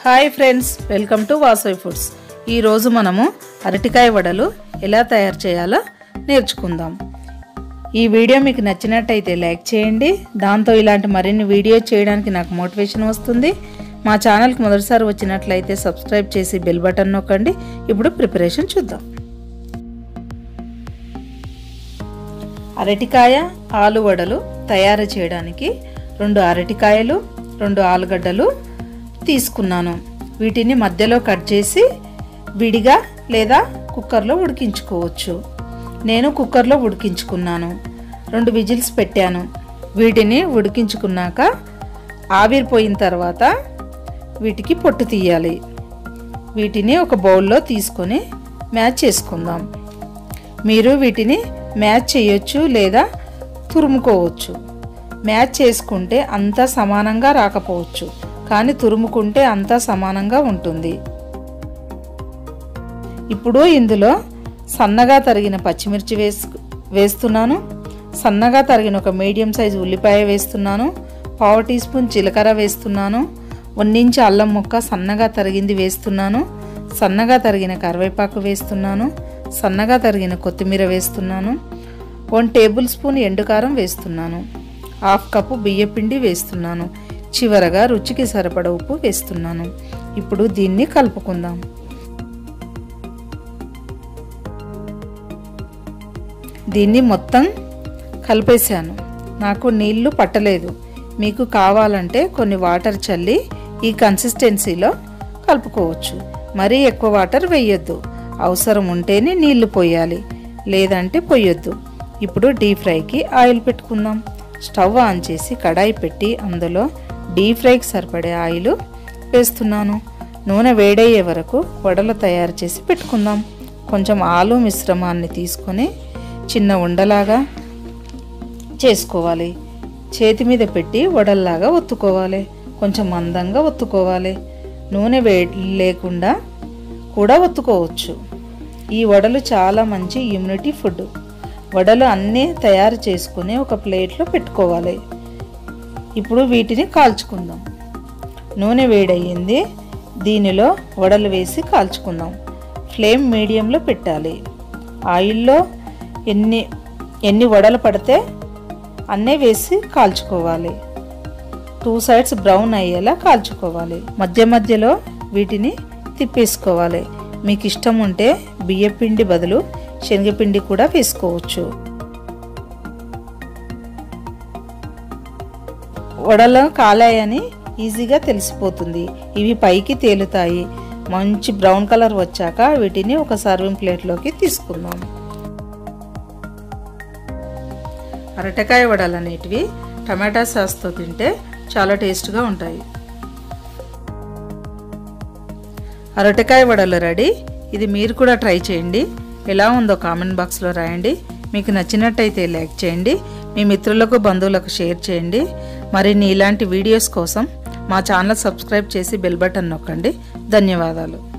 hi friends welcome to Vasavi foods ఈరోజు మనము అరటికాయ వడలు ఎలా తయారు చేయాలో నేర్చుకుందాం ఈ వీడియో మీకు నచ్చినట్టయితే లైక్ చేయండి దాంతో ఇలాంటి మరిన్ని వీడియో చేయడానికి నాకు మోటివేషన్ వస్తుంది మా ఛానల్కి మొదటిసారి వచ్చినట్లయితే సబ్స్క్రైబ్ చేసి బెల్ బటన్ నొక్కండి ఇప్పుడు ప్రిపరేషన్ చూద్దాం అరటికాయ ఆలు వడలు తయారు చేయడానికి రెండు అరటికాయలు రెండు ఆలుగడ్డలు తీసుకున్నాను వీటిని మధ్యలో కట్ చేసి విడిగా లేదా కుక్కర్లో ఉడికించుకోవచ్చు నేను కుక్కర్లో ఉడికించుకున్నాను రెండు విజిల్స్ పెట్టాను వీటిని ఉడికించుకున్నాక ఆవిరిపోయిన తర్వాత వీటికి పొట్టు తీయాలి వీటిని ఒక బౌల్లో తీసుకొని మ్యాచ్ చేసుకుందాం మీరు వీటిని మ్యాచ్ చేయొచ్చు లేదా తురుముకోవచ్చు మ్యాచ్ చేసుకుంటే అంతా సమానంగా రాకపోవచ్చు కానీ తురుముకుంటే అంతా సమానంగా ఉంటుంది ఇప్పుడు ఇందులో సన్నగా తరిగిన పచ్చిమిర్చి వేసు వేస్తున్నాను సన్నగా తరిగిన ఒక మీడియం సైజు ఉల్లిపాయ వేస్తున్నాను పావు టీ స్పూన్ జీలకర్ర వేస్తున్నాను ఇంచు అల్లం ముక్క సన్నగా తరిగింది వేస్తున్నాను సన్నగా తరిగిన కరివేపాకు వేస్తున్నాను సన్నగా తరిగిన కొత్తిమీర వేస్తున్నాను వన్ టేబుల్ స్పూన్ ఎండుకారం వేస్తున్నాను హాఫ్ కప్పు బియ్యపిండి వేస్తున్నాను చివరగా రుచికి సరిపడ ఉప్పు వేస్తున్నాను ఇప్పుడు దీన్ని కలుపుకుందాం దీన్ని మొత్తం కలిపేశాను నాకు నీళ్లు పట్టలేదు మీకు కావాలంటే కొన్ని వాటర్ చల్లి ఈ కన్సిస్టెన్సీలో కలుపుకోవచ్చు మరీ ఎక్కువ వాటర్ వేయొద్దు అవసరం ఉంటేనే నీళ్లు పోయాలి లేదంటే పొయ్యొద్దు ఇప్పుడు డీప్ ఫ్రైకి ఆయిల్ పెట్టుకుందాం స్టవ్ ఆన్ చేసి కడాయి పెట్టి అందులో డీప్ ఫ్రైకి సరిపడే ఆయిల్ వేస్తున్నాను నూనె వేడయ్యే వరకు వడలు తయారు చేసి పెట్టుకుందాం కొంచెం ఆలు మిశ్రమాన్ని తీసుకొని చిన్న ఉండలాగా చేసుకోవాలి చేతి మీద పెట్టి వడల్లాగా ఒత్తుకోవాలి కొంచెం మందంగా ఒత్తుకోవాలి నూనె వే లేకుండా కూడా ఒత్తుకోవచ్చు ఈ వడలు చాలా మంచి ఇమ్యూనిటీ ఫుడ్ వడలు అన్నీ తయారు చేసుకుని ఒక ప్లేట్లో పెట్టుకోవాలి ఇప్పుడు వీటిని కాల్చుకుందాం నూనె వేడయ్యింది దీనిలో వడలు వేసి కాల్చుకుందాం ఫ్లేమ్ మీడియంలో పెట్టాలి ఆయిల్లో ఎన్ని ఎన్ని వడలు పడితే అన్నీ వేసి కాల్చుకోవాలి టూ సైడ్స్ బ్రౌన్ అయ్యేలా కాల్చుకోవాలి మధ్య మధ్యలో వీటిని తిప్పేసుకోవాలి మీకు ఇష్టం ఉంటే బియ్యపిండి బదులు శనగపిండి కూడా వేసుకోవచ్చు వడలు కాలాయని ఈజీగా తెలిసిపోతుంది ఇవి పైకి తేలుతాయి మంచి బ్రౌన్ కలర్ వచ్చాక వీటిని ఒక సర్వింగ్ ప్లేట్లోకి తీసుకుందాం అరటికాయ వడలు అనేటివి టమాటా సాస్తో తింటే చాలా టేస్ట్గా ఉంటాయి అరటికాయ వడలు రెడీ ఇది మీరు కూడా ట్రై చేయండి ఎలా ఉందో కామెంట్ బాక్స్లో రాయండి మీకు నచ్చినట్టయితే లైక్ చేయండి మీ మిత్రులకు బంధువులకు షేర్ చేయండి మరిన్ని ఇలాంటి వీడియోస్ కోసం మా ఛానల్ సబ్స్క్రైబ్ చేసి బెల్ బటన్ నొక్కండి ధన్యవాదాలు